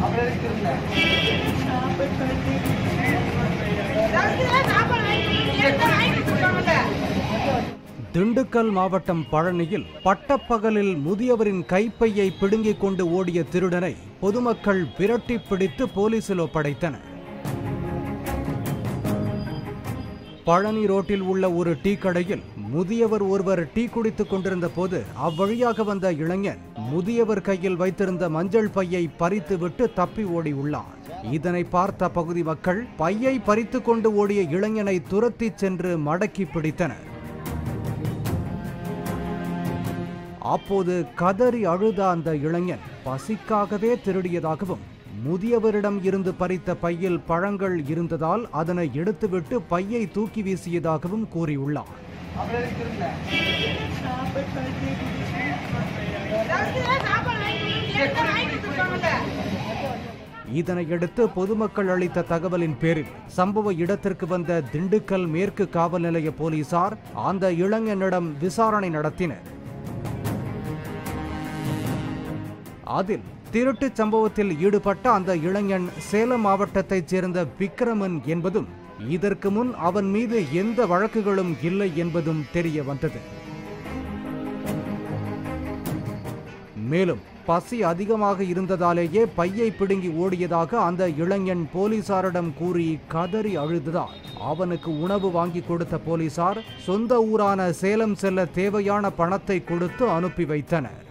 திண்டுக்கல் மாவட்டம் பழனியில் பட்டப்பகலில் முதியவரின் கைப்பையை பிடுங்கிக் கொண்டு ஓடிய திருடனை பொதுமக்கள் விரட்டி பிடித்து போலீசில் ஒப்படைத்தனர் பழனி ரோட்டில் உள்ள ஒரு டீ கடையில் முதியவர் ஒருவர் டீ குடித்துக் கொண்டிருந்த போது அவ்வழியாக வந்த இளைஞன் முதியவர் கையில் வைத்திருந்த மஞ்சள் பையை பறித்துவிட்டு தப்பி ஓடியுள்ளார் இதனை பார்த்த பகுதி மக்கள் பையை பறித்துக் கொண்டு ஓடிய இளைஞனை துரத்திச் சென்று மடக்கி பிடித்தனர் அப்போது கதறி அழுத அந்த இளைஞன் பசிக்காகவே திருடியதாகவும் முதியவரிடம் இருந்து பறித்த பையில் பழங்கள் இருந்ததால் அதனை எடுத்துவிட்டு பையை தூக்கி வீசியதாகவும் கூறியுள்ளார் இதனையடுத்து பொதுமக்கள் அளித்த தகவலின் பேரில் சம்பவ இடத்திற்கு வந்த திண்டுக்கல் மேற்கு காவல் நிலைய போலீசார் அந்த இளைஞனிடம் விசாரணை நடத்தினர் அதில் திருட்டுச் சம்பவத்தில் ஈடுபட்ட அந்த இளைஞன் சேலம் மாவட்டத்தைச் சேர்ந்த விக்ரமன் என்பதும் இதற்கு முன் அவன் மீது எந்த வழக்குகளும் இல்லை என்பதும் தெரிய வந்தது மேலும் பசி அதிகமாக இருந்ததாலேயே பையை பிடுங்கி ஓடியதாக அந்த இளைஞன் போலீசாரிடம் கூறி கதறி அழுததால் அவனுக்கு உணவு வாங்கி கொடுத்த போலீசார் சொந்த ஊரான சேலம் செல்ல தேவையான பணத்தை கொடுத்து அனுப்பி வைத்தனர்